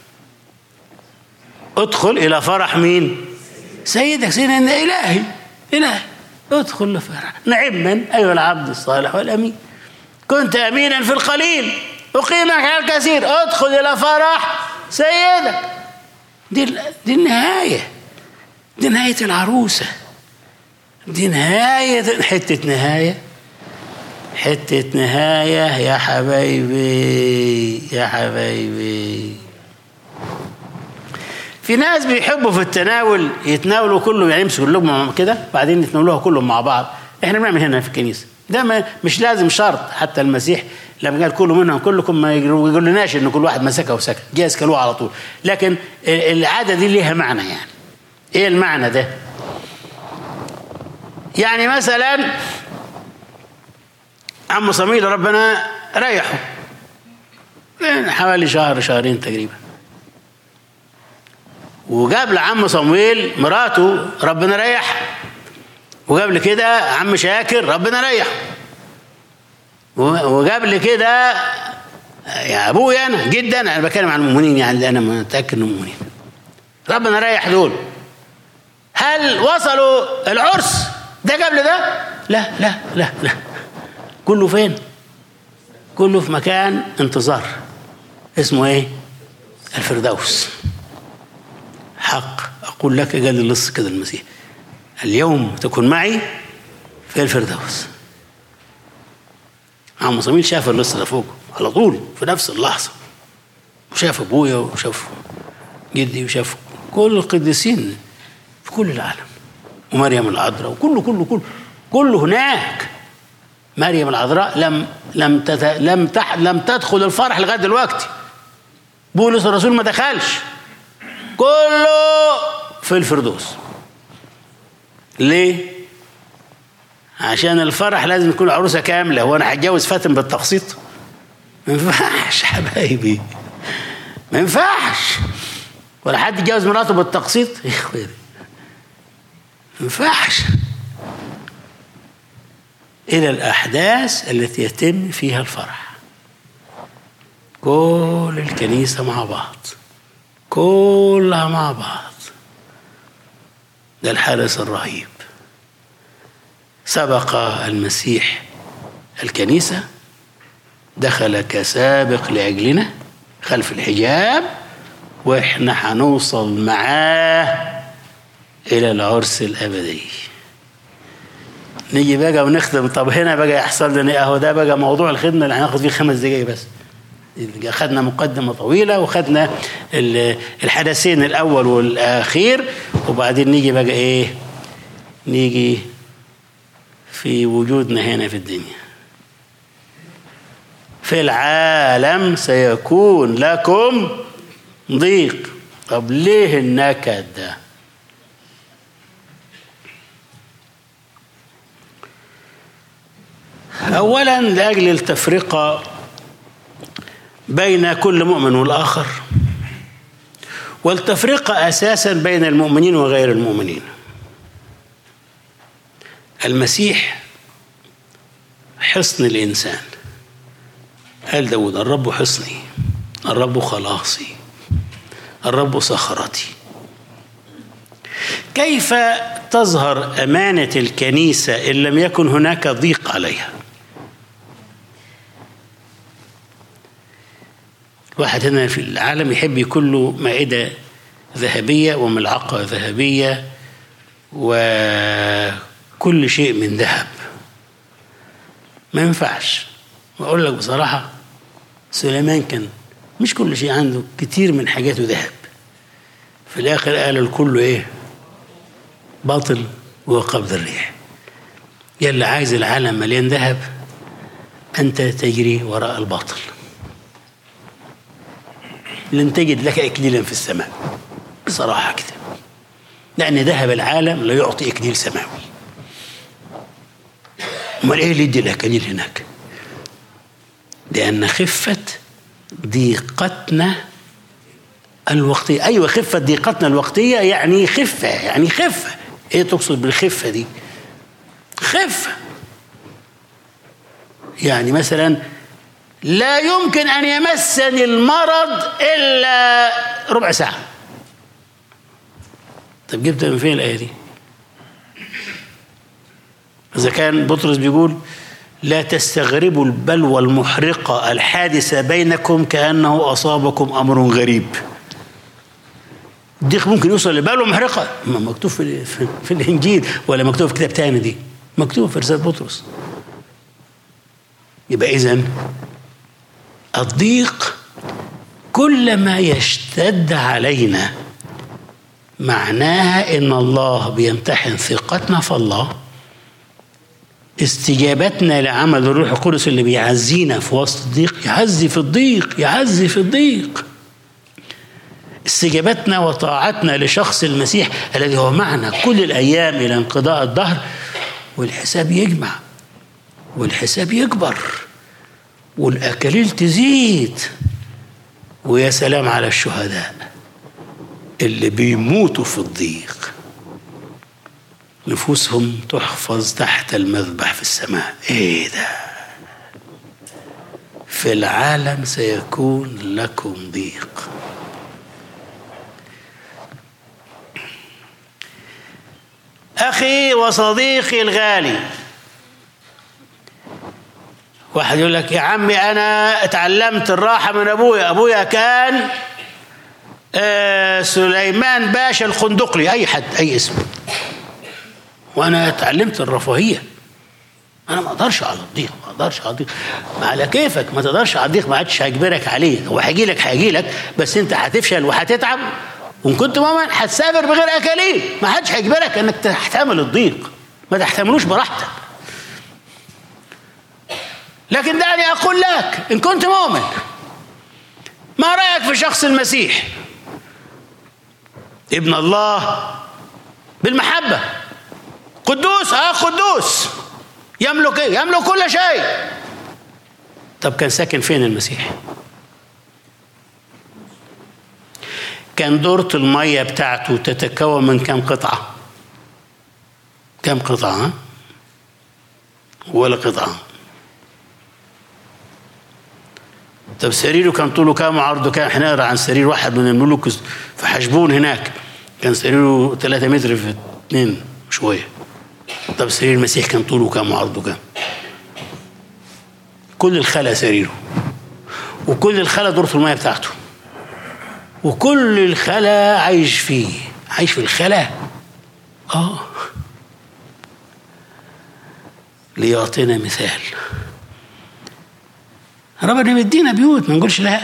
ادخل إلى فرح مين؟ سيدك سيدنا إلهي إلهي ادخل لفرح نعم من أيها العبد الصالح والأمين كنت أمينا في القليل أقيمك على الكثير ادخل إلى فرح سيدك دي دي النهايه دي نهاية العروسة دي نهاية حتة نهاية حتة نهاية يا حبايبي يا حبايبي في ناس بيحبوا في التناول يتناولوا كله يعني يمسكوا اللقمة كده بعدين يتناولوها كلهم مع بعض احنا بنعمل هنا في الكنيسة ده ما مش لازم شرط حتى المسيح لما قال كل منهم كلكم ما يقول لناش ان كل واحد مسكها وسكت جاز كلوه على طول لكن العاده دي ليها معنى يعني ايه المعنى ده يعني مثلا عم صميل ربنا ريحه حوالي شهر شهرين تقريبا وقبل عم صمويل مراته ربنا ريح وقبل كده عم شاكر ربنا ريح وقبل كده يا ابويا انا جدا انا بتكلم عن المؤمنين يعني انا متاكد انهم مؤمنين ربنا ريح دول هل وصلوا العرس ده قبل ده لا لا لا لا كله فين كله في مكان انتظار اسمه ايه الفردوس حق اقول لك قال اللص كده المسيح اليوم تكون معي في الفردوس عم صميل شاف اللص ده فوق على طول في نفس اللحظه وشاف ابويا وشاف جدي وشاف كل القديسين في كل العالم ومريم العذراء وكله كله كله كله هناك مريم العذراء لم لم تت... لم تح... لم تدخل الفرح لغايه دلوقتي بولس الرسول ما دخلش كله في الفردوس ليه؟ عشان الفرح لازم تكون عروسه كامله هو انا هتجوز فاتن بالتقسيط؟ ما ينفعش حبايبي ما ينفعش ولا حد يتجوز مراته بالتقسيط يا اخويا ما ينفعش إلى الأحداث التي يتم فيها الفرح كل الكنيسة مع بعض كلها مع بعض ده الحارس الرهيب سبق المسيح الكنيسة دخل كسابق لأجلنا خلف الحجاب واحنا هنوصل معاه الى العرس الابدي نيجي بقى ونختم طب هنا بقى يحصل لنا اهو ده بقى موضوع الخدمه اللي هناخد فيه خمس دقايق بس اخذنا مقدمه طويله واخذنا الحدثين الاول والاخير وبعدين نيجي بقى ايه نيجي في وجودنا هنا في الدنيا في العالم سيكون لكم ضيق طب ليه النكد ده اولا لاجل التفرقه بين كل مؤمن والاخر والتفرقه اساسا بين المؤمنين وغير المؤمنين المسيح حصن الانسان قال داود الرب حصني الرب خلاصي الرب صخرتي كيف تظهر أمانة الكنيسة إن لم يكن هناك ضيق عليها واحد هنا في العالم يحب يكون له مائدة ذهبية وملعقة ذهبية وكل شيء من ذهب ما ينفعش وأقول لك بصراحة سليمان كان مش كل شيء عنده كتير من حاجاته ذهب في الآخر قال الكل إيه باطل وقبض الريح يلا عايز العالم مليان ذهب أنت تجري وراء الباطل لن تجد لك إكليلا في السماء بصراحة كده لأن ذهب العالم لا يعطي إكليل سماوي أمال إيه اللي يدي الأكاليل هناك لأن خفة ضيقتنا الوقتية أيوة خفة ضيقتنا الوقتية يعني خفة يعني خفة إيه تقصد بالخفة دي خفة يعني مثلا لا يمكن أن يمسني المرض إلا ربع ساعة طب جبت من فين الآية دي إذا كان بطرس بيقول لا تستغربوا البلوى المحرقة الحادثة بينكم كأنه أصابكم أمر غريب الضيق ممكن يوصل لبلوى محرقة ما مكتوب في, في, في الإنجيل ولا مكتوب في كتاب تاني دي مكتوب في رسالة بطرس يبقى إذن الضيق كلما يشتد علينا معناها ان الله بيمتحن ثقتنا في الله استجابتنا لعمل الروح القدس اللي بيعزينا في وسط الضيق يعزي في الضيق يعزي في الضيق استجابتنا وطاعتنا لشخص المسيح الذي هو معنا كل الايام الى انقضاء الدهر والحساب يجمع والحساب يكبر والاكاليل تزيد ويا سلام على الشهداء اللي بيموتوا في الضيق نفوسهم تحفظ تحت المذبح في السماء ايه ده في العالم سيكون لكم ضيق اخي وصديقي الغالي واحد يقول لك يا عمي انا اتعلمت الراحه من ابويا ابويا كان آه سليمان باشا الخندقلي اي حد اي اسم وانا اتعلمت الرفاهيه انا ما اقدرش على الضيق ما اقدرش على الضيق ما على كيفك ما تقدرش على الضيق ما عادش هيجبرك عليه هو هيجي لك هيجي لك بس انت هتفشل وهتتعب وان كنت مؤمن هتسافر بغير اكاليل ما حدش هيجبرك انك تحتمل الضيق ما تحتملوش براحتك لكن دعني اقول لك ان كنت مؤمن ما رايك في شخص المسيح ابن الله بالمحبه قدوس اه قدوس يملك ايه يملك كل شيء طب كان ساكن فين المسيح كان دورة المية بتاعته تتكون من كم قطعة كم قطعة ولا قطعة طب سريره كان طوله كام وعرضه كام احنا نقرا عن سرير واحد من الملوك في حشبون هناك كان سريره 3 متر في 2 شويه طب سرير المسيح كان طوله كام وعرضه كام كل الخلا سريره وكل الخلا دورة المية بتاعته وكل الخلا عايش فيه عايش في الخلا اه ليعطينا مثال ربنا بيدينا بيوت ما نقولش لا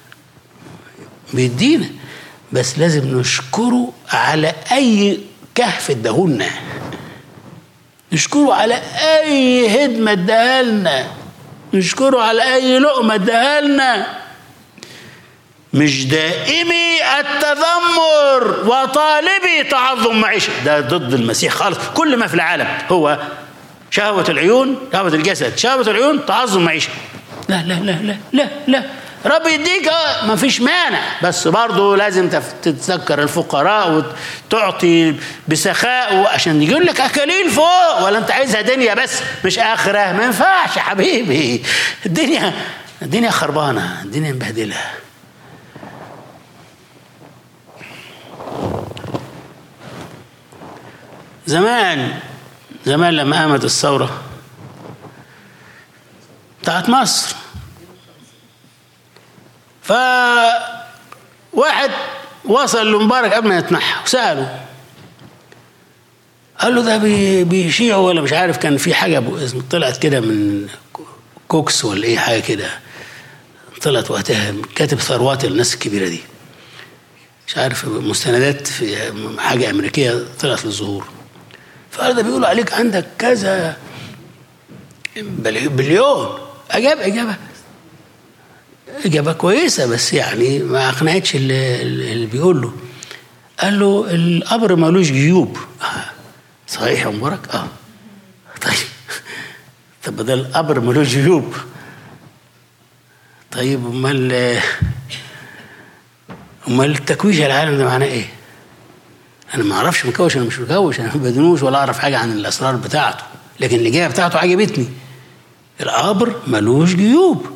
بيدينا بس لازم نشكره على اي كهف اداهولنا نشكره على اي هدمه اداها لنا نشكره على اي لقمه اداها لنا مش دائمي التذمر وطالبي تعظم معيشه ده ضد المسيح خالص كل ما في العالم هو شهوة العيون شهوة الجسد شهوة العيون تعظم معيشه لا لا لا لا لا لا رب يديك ما فيش مانع بس برضه لازم تتذكر الفقراء وتعطي بسخاء عشان يقول لك اكاليل فوق ولا انت عايزها دنيا بس مش اخره ما ينفعش يا حبيبي الدنيا الدنيا خربانة الدنيا مبهدلة زمان زمان لما قامت الثورة بتاعت مصر فواحد وصل لمبارك قبل ما يتنحى وسأله قال له ده بي- بيشيعوا ولا مش عارف كان في حاجة ب- اسم- طلعت كده من كوكس ولا ايه حاجة كده طلعت وقتها كاتب ثروات الناس الكبيرة دي مش عارف مستندات في حاجة أمريكية طلعت للظهور فقال ده بيقولوا عليك عندك كذا بل- بليون أجاب إجابة إجابة كويسة بس يعني ما أقنعتش اللي, اللي بيقول له قال له القبر مالوش جيوب آه. صحيح يا مبارك اه طيب طب ده القبر مالوش جيوب طيب امال امال التكويش على العالم ده معناه ايه؟ انا ما اعرفش مكوش انا مش مكوش انا ما بدنوش ولا اعرف حاجه عن الاسرار بتاعته لكن الاجابه بتاعته عجبتني القبر ملوش جيوب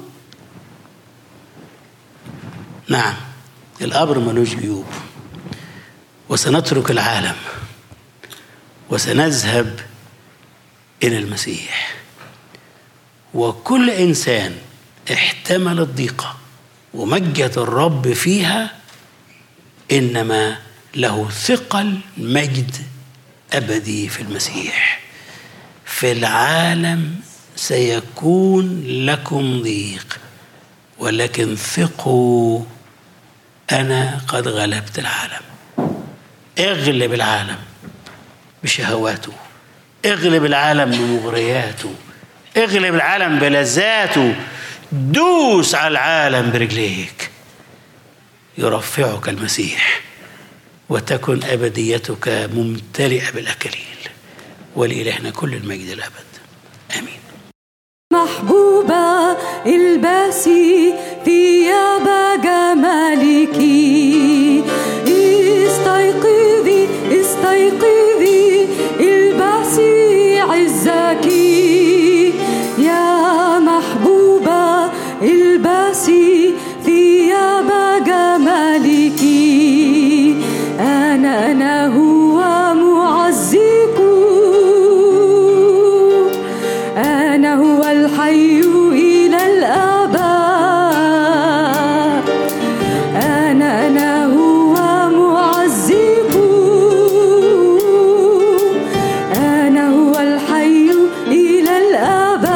نعم القبر ملوش جيوب وسنترك العالم وسنذهب الى المسيح وكل انسان احتمل الضيقه ومجد الرب فيها انما له ثقل مجد ابدي في المسيح في العالم سيكون لكم ضيق ولكن ثقوا انا قد غلبت العالم اغلب العالم بشهواته اغلب العالم بمغرياته اغلب العالم بلذاته دوس على العالم برجليك يرفعك المسيح وتكن أبديتك ممتلئة بالأكاليل ولإلهنا كل المجد الأبد آمين محبوبة الباسي ثياب جمالك استيقظي استيقظي الباسي عزك يا محبوبة الباسي ثياب جمالك أنا أنا هو معزيك أنا هو الحي إلى الأبد أنا أنا هو معزيك أنا هو الحي إلى الأبد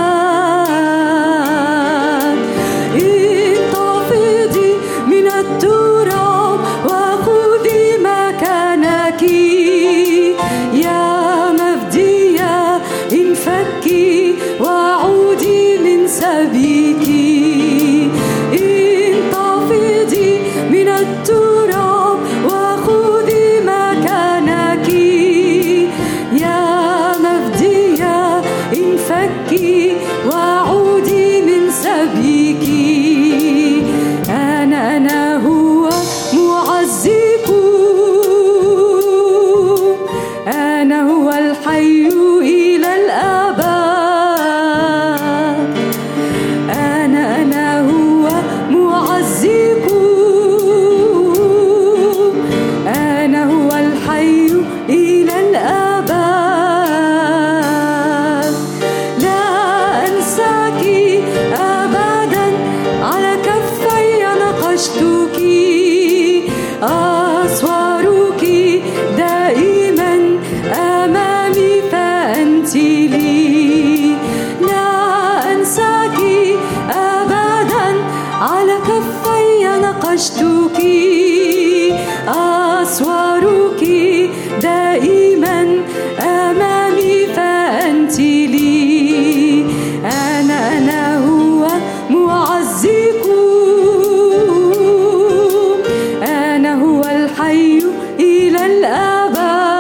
انتفضي من التراب وخذي مكانك يا مفدية انفكي وعودي من سبيك انتفضي من التراب وخذي مكانك يا مفدية انفكي وعودي من سبيك أنا أنا هو معزيك أنا هو الحي إلى الأبد أنا أنا هو معزيك أنا هو الحي إلى الأبد لا أنساك أبدا على كفي نقشتك أسوارك دائما أمامي فأنت لي لا أنساك أبدا على كفي نقشتك أسوارك دائما أمامي فأنت لي أنا أنا هو معزيك أنا هو الحي إلى الأبد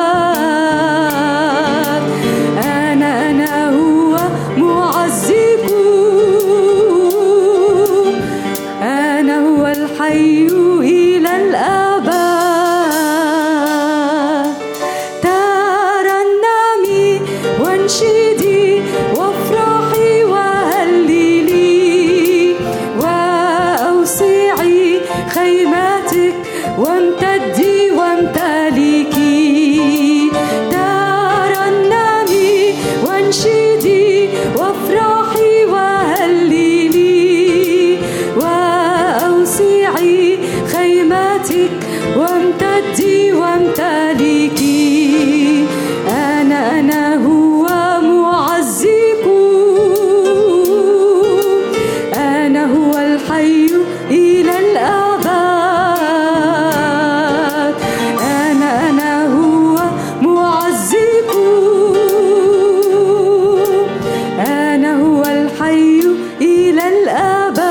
أنا أنا هو معزيك أنا هو الحي إلى الأبد بيتك وامتدي وامتلكي أنا أنا هو معزيكم أنا هو الحي إلى الأبد أنا أنا هو معزيكم أنا هو الحي إلى الأبد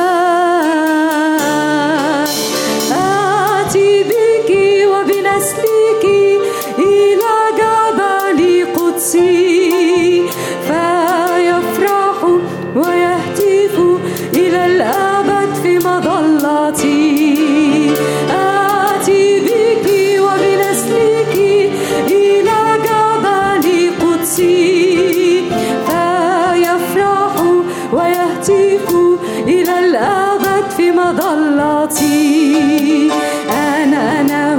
آتي بك وبنسلك إلى جبل قدسي فيفرح ويهتف إلى الأبد في مظلتي آتي بك وبنسلك إلى جبل قدسي فيفرح ويهتف إلى الأبد في مظلتي أنا أنا